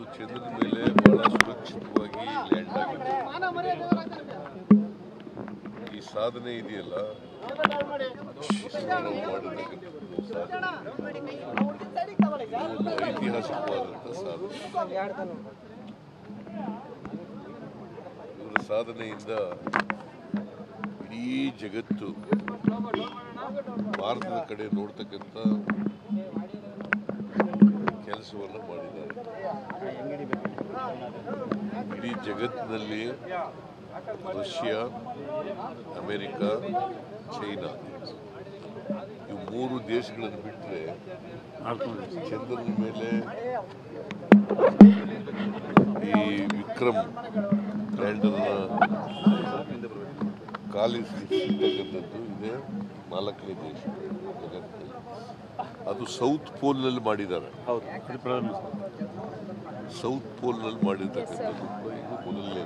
ಚಂದ್ರನ ಮೇಲೆ ಬಹಳ ಸುರಕ್ಷಿತವಾಗಿ ಲ್ಯಾಂಡ್ ಆಗಿದೆ ಈ ಸಾಧನೆ ಇದೆಯಲ್ಲ ಇಸ್ರೋ ನಾವು ಮಾಡಿರ್ತಕ್ಕಂಥದ್ದು ಸಾಧನೆ ಇದು ಒಂದು ಐತಿಹಾಸಿಕವಾದಂಥ ಸಾಧನೆ ಇವರ ಸಾಧನೆಯಿಂದ ಇಡೀ ಜಗತ್ತು ಭಾರತದ ಕಡೆ ನೋಡ್ತಕ್ಕಂಥ ಕೆಲಸವನ್ನು ಮಾಡಿದ್ದಾರೆ ಇಡೀ ಜಗತ್ತಿನಲ್ಲಿ ರಷ್ಯಾ ಅಮೆರಿಕ ಚೈನಾ ಇವು ಮೂರು ದೇಶಗಳನ್ನು ಬಿಟ್ಟರೆ ಚಂದ್ರನ ಮೇಲೆ ಈ ವಿಕ್ರಮ್ ಲ್ಯಾಂಡರ್ನ ಕಾಲಿರ್ತಕ್ಕಂಥದ್ದು ಇದೆ ನಾಲ್ಕನೇ ದೇಶ ಜಗತ್ತಿನಲ್ಲಿ ಅದು ಸೌತ್ ಪೋಲ್ನಲ್ಲಿ ಮಾಡಿದ್ದಾರೆ ಸೌತ್ ಪೋಲ್ನಲ್ಲಿ ಮಾಡಿರ್ತಕ್ಕಂಥದ್ದು ಇದು ಮೊದಲನೇ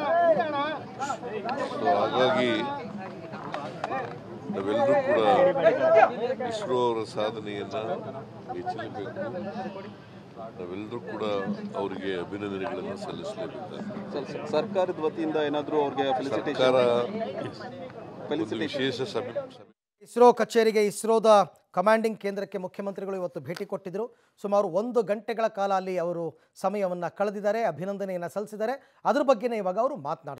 ಸೊ ಹಾಗಾಗಿ ನಾವೆಲ್ಲರೂ ಕೂಡ ಇಸ್ರೋ ಅವರ ಸಾಧನೆಯನ್ನ ಮೆಚ್ಚಲೇಬೇಕು ನಾವೆಲ್ಲರೂ ಕೂಡ ಅವರಿಗೆ ಅಭಿನಂದನೆಗಳನ್ನು ಸಲ್ಲಿಸಲೇಬೇಕಾಗ್ತದೆ ಸರ್, ಸರ್ಕಾರದ ವತಿಯಿಂದ ಏನಾದರೂ ಅವ್ರಿಗೆ ಫೆಲಿಸಿಟೇಷನ್ ಸರ್ಕಾರ ಒಂದು ವಿಶೇಷ ಸಭೆ ಸಭೆ ಇಸ್ರೋ ಕಚೇರಿಗೆ ಇಸ್ರೋದ ಕಮಾಂಡಿಂಗ್ ಕೇಂದ್ರಕ್ಕೆ ಮುಖ್ಯಮಂತ್ರಿಗಳು ಇವತ್ತು ಭೇಟಿ ಕೊಟ್ಟಿದ್ದರು ಸುಮಾರು ಒಂದು ಗಂಟೆಗಳ ಕಾಲ ಅಲ್ಲಿ ಅವರು ಸಮಯವನ್ನು ಕಳೆದಿದ್ದಾರೆ ಅಭಿನಂದನೆಯನ್ನು ಸಲ್ಲಿಸಿದ್ದಾರೆ ಅದ್ರ ಬಗ್ಗೆನೇ ಇವಾಗ ಅವರು ಮಾತನಾಡ್ತಾರೆ